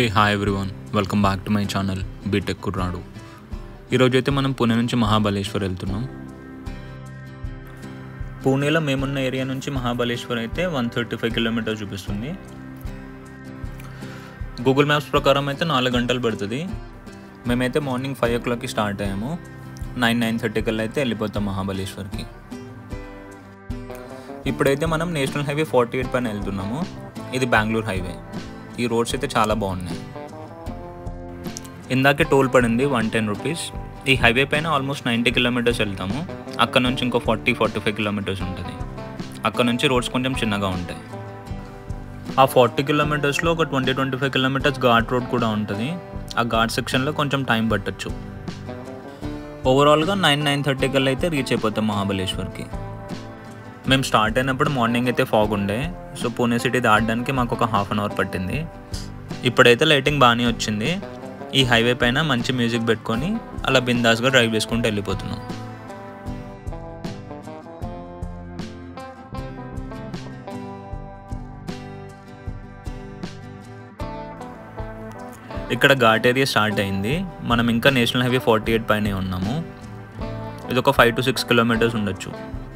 hey hi everyone welcome back to my channel BTech కుర్రాడు ఈరోజు అయితే మనం పూణే నుంచి మహాబలేశ్వర్ వెళ్తున్నాం పూణేలో మేమున్న ఏరియా నుంచి మహాబలేశ్వర్ అయితే వన్ థర్టీ ఫైవ్ కిలోమీటర్స్ చూపిస్తుంది గూగుల్ మ్యాప్స్ ప్రకారం అయితే నాలుగు గంటలు పడుతుంది మేమైతే మార్నింగ్ ఫైవ్ ఓ క్లాక్కి స్టార్ట్ అయ్యాము నైన్ నైన్ థర్టీ కల్లా అయితే వెళ్ళిపోతాం మహాబలేశ్వర్కి ఇప్పుడైతే మనం నేషనల్ హైవే ఫార్టీ ఎయిట్ పైన వెళ్తున్నాము ఇది బెంగళూరు హైవే ఈ రోడ్స్ అయితే చాలా బాగున్నాయి ఇందాకే టోల్ పడింది వన్ టెన్ రూపీస్ ఈ హైవే పైన ఆల్మోస్ట్ నైంటీ కిలోమీటర్స్ వెళ్తాము అక్కడ నుంచి ఇంకో ఫార్టీ ఫార్టీ ఫైవ్ కిలోమీటర్స్ ఉంటుంది అక్కడ నుంచి రోడ్స్ కొంచెం చిన్నగా ఉంటాయి ఆ ఫార్టీ కిలోమీటర్స్లో ఒక twenty twenty five kilometres ghat road కూడా ఉంటుంది ఆ ఘాట్ సెక్షన్లో కొంచెం టైం పట్టచ్చు ఓవరాల్గా నైన్ నైన్ థర్టీ కల్లా అయితే రీచ్ అయిపోతాం మహాబలేశ్వర్కి మేము స్టార్ట్ అయినప్పుడు మార్నింగ్ అయితే ఫాగ్ ఉండే సో పూణే సిటీ దాటడానికి మాకు ఒక హాఫ్ అన్ అవర్ పట్టింది ఇప్పుడైతే లైటింగ్ బాగానే వచ్చింది ఈ హైవే పైన మంచి మ్యూజిక్ పెట్టుకొని అలా బిందాస్గా డ్రైవ్ చేసుకుంటూ వెళ్ళిపోతున్నాం ఇక్కడ ఘాట్ ఏరియా స్టార్ట్ అయింది మనం ఇంకా నేషనల్ హైవే ఫార్టీ ఎయిట్ పైనే ఉన్నాము ఇది ఒక ఫైవ్ టు సిక్స్ కిలోమీటర్స్ ఉండొచ్చు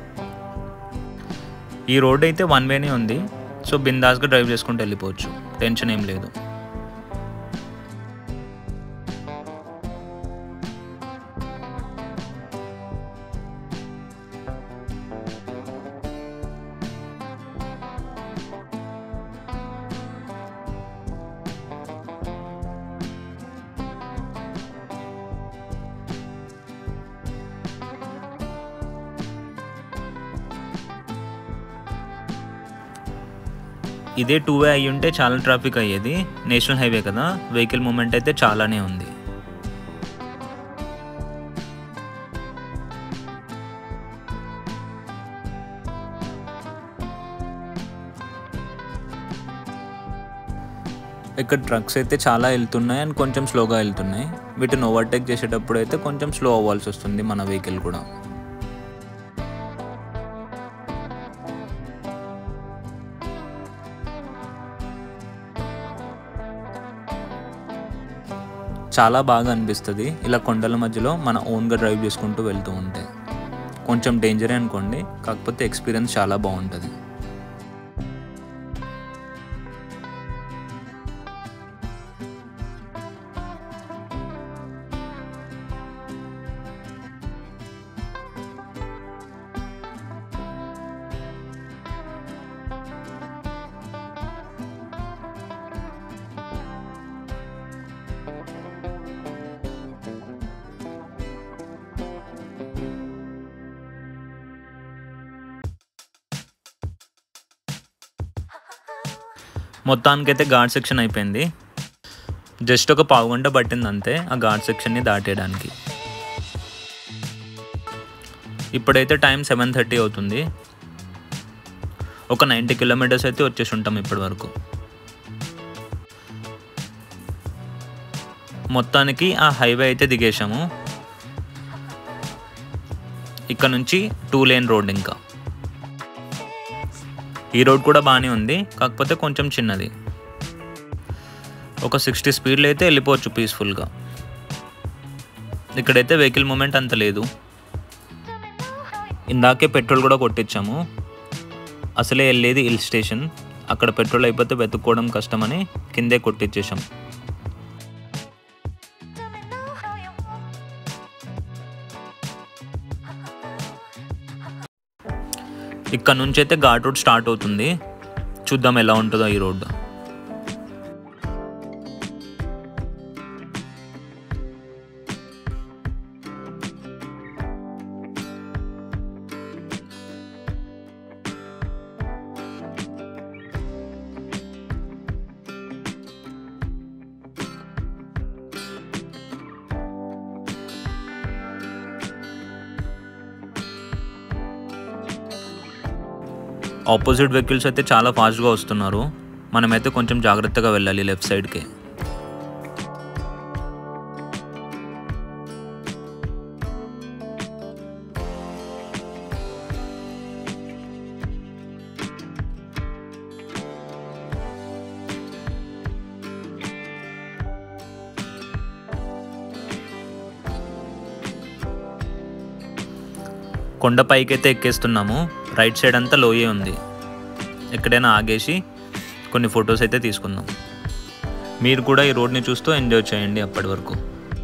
ఈ రోడ్ అయితే వన్ వేనే ఉంది సో బిందాస్గా డ్రైవ్ చేసుకుంటూ వెళ్ళిపోవచ్చు టెన్షన్ ఏం లేదు ఇదే టూ వే అయ్యి ఉంటే చాలా ట్రాఫిక్ అయ్యేది నేషనల్ హైవే కదా వెహికల్ మూమెంట్ అయితే చాలానే ఉంది ఇక్కడ ట్రక్స్ అయితే చాలా వెళ్తున్నాయి అండ్ కొంచెం స్లోగా వెళ్తున్నాయి వీటిని ఓవర్టేక్ చేసేటప్పుడు అయితే కొంచెం స్లో అవ్వాల్సి వస్తుంది మన వెహికల్ కూడా చాలా బాగా అనిపిస్తుంది ఇలా కొండల మధ్యలో మన ఓన్గా డ్రైవ్ చేసుకుంటూ వెళ్తూ ఉంటే కొంచెం డేంజరే అనుకోండి కాకపోతే ఎక్స్పీరియన్స్ చాలా బాగుంటుంది మొత్తానికైతే ఘాట్ సెక్షన్ అయిపోయింది జస్ట్ ఒక పావు గంట పట్టింది అంతే ఆ ఘాట్ సెక్షన్ని దాటేయడానికి ఇప్పుడైతే టైం సెవెన్ థర్టీ అవుతుంది ఒక నైంటీ కిలోమీటర్స్ అయితే వచ్చేసి ఉంటాం ఇప్పటి వరకు మొత్తానికి ఆ హైవే అయితే దిగేశాము ఇక్కడ నుంచి టూ లేన్ రోడ్ ఇంకా ఈ రోడ్ కూడా బాగానే ఉంది కాకపోతే కొంచెం చిన్నది ఒక సిక్స్టీ స్పీడ్లో అయితే వెళ్ళిపోవచ్చు పీస్ఫుల్గా ఇక్కడైతే వెహికల్ మూమెంట్ అంత లేదు ఇందాకే పెట్రోల్ కూడా కొట్టించాము అసలే వెళ్ళేది హిల్ స్టేషన్ అక్కడ పెట్రోల్ అయిపోతే వెతుక్కోవడం కష్టమని కిందే కొట్టించేసాం ఇక్కడ నుంచి అయితే ఘాట్ రోడ్ స్టార్ట్ అవుతుంది చూద్దాం ఎలా ఉంటుందో ఈ రోడ్ ఆపోజిట్ వెహికల్స్ అయితే చాలా ఫాస్ట్గా వస్తున్నారు మనమైతే కొంచెం జాగ్రత్తగా వెళ్ళాలి లెఫ్ట్ సైడ్కి కొండ పైకైతే ఎక్కేస్తున్నాము రైట్ సైడ్ అంతా లోయే ఉంది ఎక్కడైనా ఆగేసి కొన్ని ఫొటోస్ అయితే తీసుకుందాం మీరు కూడా ఈ రోడ్ని చూస్తూ ఎంజాయ్ చేయండి అప్పటి వరకు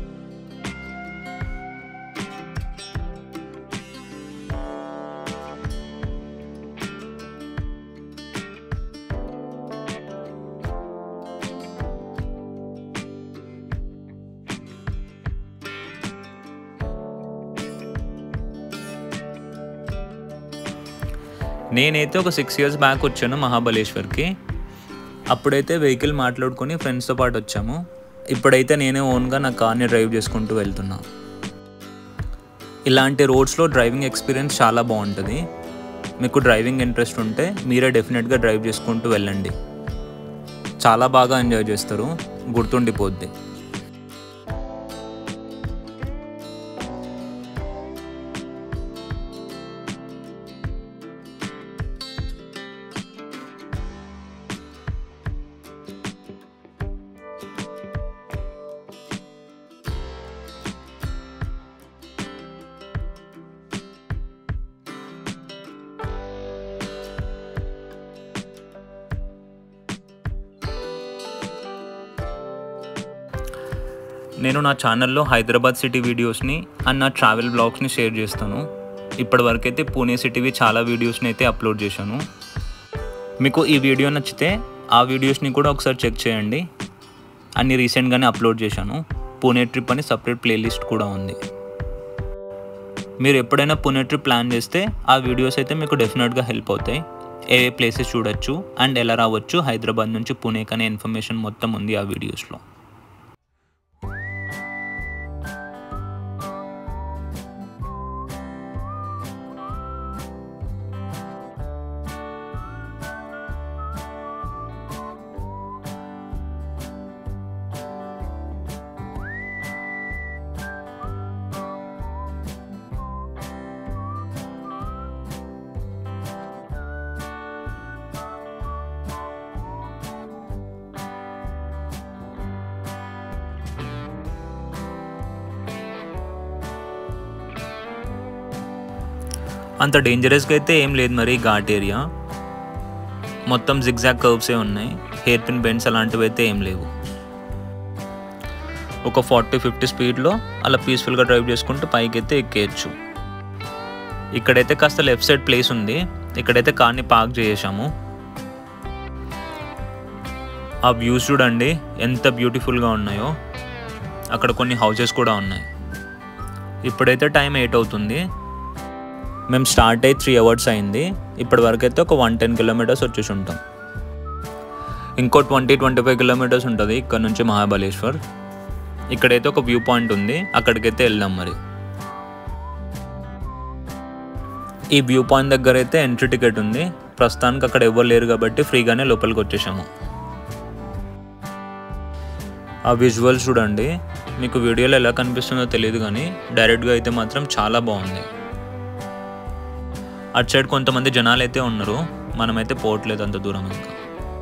నేనైతే ఒక సిక్స్ ఇయర్స్ బ్యాక్ వచ్చాను మహాబలేశ్వర్కి అప్పుడైతే వెహికల్ మాట్లాడుకొని ఫ్రెండ్స్తో పాటు వచ్చాము ఇప్పుడైతే నేనే ఓన్గా నా కార్ని డ్రైవ్ చేసుకుంటూ వెళ్తున్నా ఇలాంటి రోడ్స్లో డ్రైవింగ్ ఎక్స్పీరియన్స్ చాలా బాగుంటుంది మీకు డ్రైవింగ్ ఇంట్రెస్ట్ ఉంటే మీరే డెఫినెట్గా డ్రైవ్ చేసుకుంటూ వెళ్ళండి చాలా బాగా ఎంజాయ్ చేస్తారు గుర్తుండిపోద్ది నేను నా ఛానల్లో హైదరాబాద్ సిటీ వీడియోస్ని అండ్ నా ట్రావెల్ బ్లాగ్స్ని షేర్ చేస్తాను ఇప్పటి వరకైతే పూణే సిటీవి చాలా వీడియోస్ని అయితే అప్లోడ్ చేశాను మీకు ఈ వీడియో నచ్చితే ఆ వీడియోస్ని కూడా ఒకసారి చెక్ చేయండి అన్ని రీసెంట్గానే అప్లోడ్ చేశాను పూణే ట్రిప్ అని సపరేట్ ప్లేలిస్ట్ కూడా ఉంది మీరు ఎప్పుడైనా పూణే ట్రిప్ ప్లాన్ చేస్తే ఆ వీడియోస్ అయితే మీకు డెఫినెట్గా హెల్ప్ అవుతాయి ఏ ఏ ప్లేసెస్ చూడొచ్చు అండ్ ఎలా రావచ్చు హైదరాబాద్ నుంచి పూణేకి అనే ఇన్ఫర్మేషన్ మొత్తం ఉంది ఆ వీడియోస్లో అంత డేంజరస్గా అయితే ఏం లేదు మరి ఘాట్ ఏరియా మొత్తం జిగ్జాగ్ కర్వ్సే ఉన్నాయి హెయిర్ పిన్ బెండ్స్ అలాంటివి అయితే ఏం లేవు ఒక ఫార్టీ ఫిఫ్టీ స్పీడ్లో అలా పీస్ఫుల్గా డ్రైవ్ చేసుకుంటూ పైకి అయితే ఎక్కేయచ్చు ఇక్కడైతే కాస్త లెఫ్ట్ సైడ్ ప్లేస్ ఉంది ఇక్కడైతే కార్ని పార్క్ చేసాము ఆ వ్యూస్ చూడండి ఎంత బ్యూటిఫుల్గా ఉన్నాయో అక్కడ కొన్ని హౌసెస్ కూడా ఉన్నాయి ఇప్పుడైతే టైం ఎయిట్ అవుతుంది మేము స్టార్ట్ అయ్యి త్రీ అవర్స్ అయింది ఇప్పటి వరకు అయితే ఒక వన్ టెన్ కిలోమీటర్స్ వచ్చేసి ఉంటాం ఇంకో ట్వంటీ ట్వంటీ ఫైవ్ కిలోమీటర్స్ ఉంటుంది ఇక్కడ నుంచి మహాబలేశ్వర్ ఇక్కడైతే ఒక వ్యూ పాయింట్ ఉంది అక్కడికైతే వెళ్దాం మరి ఈ వ్యూ పాయింట్ దగ్గర అయితే ఎంట్రీ టికెట్ ఉంది ప్రస్తుతానికి అక్కడ ఎవరు లేరు కాబట్టి ఫ్రీగానే లోపలికి వచ్చేసాము ఆ విజువల్స్ చూడండి మీకు వీడియోలో ఎలా కనిపిస్తుందో తెలియదు కానీ డైరెక్ట్గా అయితే మాత్రం చాలా బాగుంది అటు సైడ్ కొంతమంది జనాలు అయితే ఉన్నారు మనమైతే పోవట్లేదు అంత దూరం ఇంకా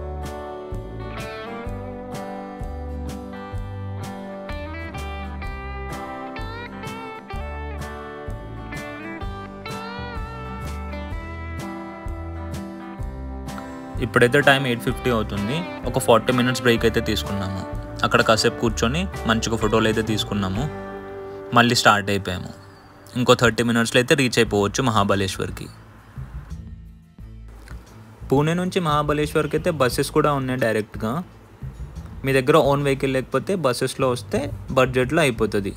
ఇప్పుడైతే టైం ఎయిట్ ఫిఫ్టీ అవుతుంది ఒక ఫార్టీ మినిట్స్ బ్రేక్ అయితే తీసుకున్నాము అక్కడ కాసేపు కూర్చొని మంచిగా ఫోటోలు అయితే తీసుకున్నాము మళ్ళీ స్టార్ట్ అయిపోయాము ఇంకో థర్టీ మినిట్స్లో అయితే రీచ్ అయిపోవచ్చు మహాబలేశ్వర్కి పూణే నుంచి మహాబలేశ్వర్కి అయితే బస్సెస్ కూడా ఉన్నాయి డైరెక్ట్గా మీ దగ్గర ఓన్ వెహికల్ లేకపోతే బస్సెస్లో వస్తే బడ్జెట్లో అయిపోతుంది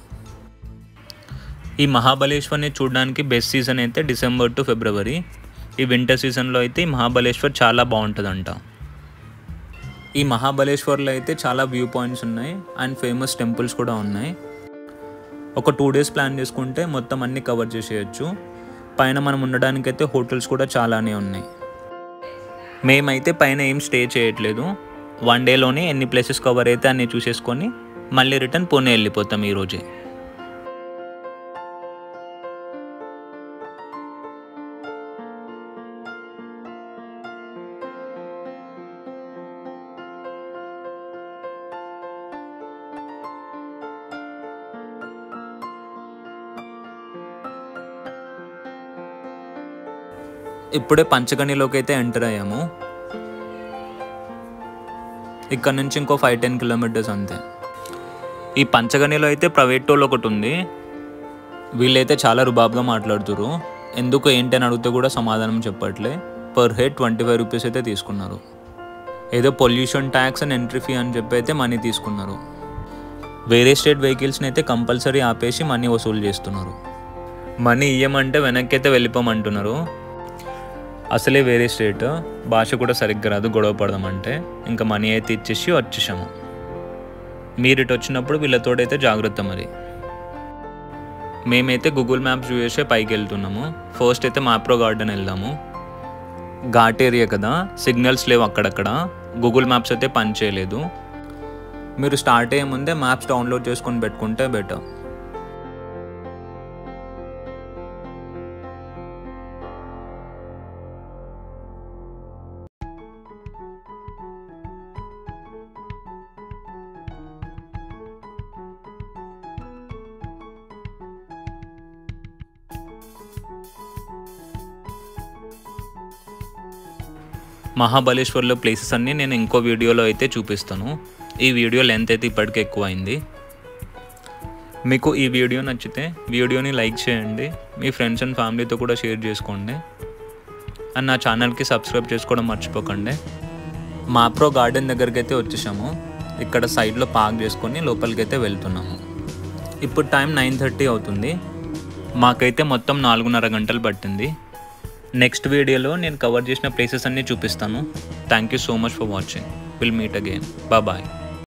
ఈ మహాబలేశ్వర్ని చూడడానికి బెస్ట్ సీజన్ అయితే డిసెంబర్ టు ఫిబ్రవరి ఈ వింటర్ సీజన్లో అయితే ఈ మహాబలేశ్వర్ చాలా బాగుంటుందంట ఈ మహాబలేశ్వర్లో అయితే చాలా వ్యూ పాయింట్స్ ఉన్నాయి అండ్ ఫేమస్ టెంపుల్స్ కూడా ఉన్నాయి ఒక టూ డేస్ ప్లాన్ చేసుకుంటే మొత్తం అన్నీ కవర్ చేసేయచ్చు పైన మనం ఉండడానికైతే హోటల్స్ కూడా చాలానే ఉన్నాయి మేమైతే పైన ఏం స్టే చేయట్లేదు వన్ డేలోనే ఎన్ని ప్లేసెస్ కవర్ అయితే అన్ని చూసేసుకొని మళ్ళీ రిటర్న్ పూణే వెళ్ళిపోతాం ఈరోజే ఇప్పుడే పంచగనిలోకి అయితే ఎంటర్ అయ్యాము ఇక్కడ నుంచి ఇంకో ఫైవ్ టెన్ కిలోమీటర్స్ అంతే ఈ పంచగనిలో అయితే ప్రైవేట్ టోల్ ఒకటి ఉంది వీళ్ళైతే చాలా రుబాబ్గా మాట్లాడుతురు ఎందుకు ఏంటి అని అడిగితే కూడా సమాధానం చెప్పట్లే per head twenty five rupees అయితే తీసుకున్నారు ఏదో pollution tax and entry fee అని చెప్పి అయితే మనీ తీసుకున్నారు వేరే స్టేట్ వెహికల్స్ని అయితే కంపల్సరీ ఆపేసి మనీ వసూలు చేస్తున్నారు మనీ ఇయ్యమంటే వెనక్కి అయితే వెళ్ళిపోమంటున్నారు అసలే వేరే స్టేట్ భాష కూడా సరిగ్గా రాదు గొడవ పడదామంటే ఇంకా మనీ అయితే ఇచ్చేసి వచ్చేసాము మీరు ఇటు వచ్చినప్పుడు వీళ్ళతోడైతే జాగ్రత్త మరి మేమైతే గూగుల్ మ్యాప్స్ చూసే పైకి వెళ్తున్నాము ఫస్ట్ అయితే మ్యాప్రో గార్డెన్ వెళ్దాము ఘాట్ ఏరియా కదా సిగ్నల్స్ లేవు అక్కడక్కడ గూగుల్ మ్యాప్స్ అయితే పని చేయలేదు మీరు స్టార్ట్ అయ్యే ముందే మ్యాప్స్ డౌన్లోడ్ చేసుకొని పెట్టుకుంటే బెటర్ మహాబలేశ్వర్లో ప్లేసెస్ అన్నీ నేను ఇంకో వీడియోలో అయితే చూపిస్తాను ఈ వీడియో లెంత్ అయితే ఇప్పటికే ఎక్కువ అయింది మీకు ఈ వీడియో నచ్చితే వీడియోని లైక్ చేయండి మీ ఫ్రెండ్స్ అండ్ ఫ్యామిలీతో కూడా షేర్ చేసుకోండి అండ్ నా ఛానల్కి సబ్స్క్రైబ్ చేసుకోవడం మర్చిపోకండి మాప్రో గార్డెన్ దగ్గరికి అయితే వచ్చేసాము ఇక్కడ సైడ్లో పార్క్ చేసుకొని లోపలికి అయితే వెళ్తున్నాము ఇప్పుడు టైం నైన్ థర్టీ అవుతుంది మాకైతే మొత్తం నాలుగున్నర గంటలు పట్టింది నెక్స్ట్ వీడియోలో నేను కవర్ చేసిన ప్లేసెస్ అన్నీ చూపిస్తాను thank you so much for watching will meet again bye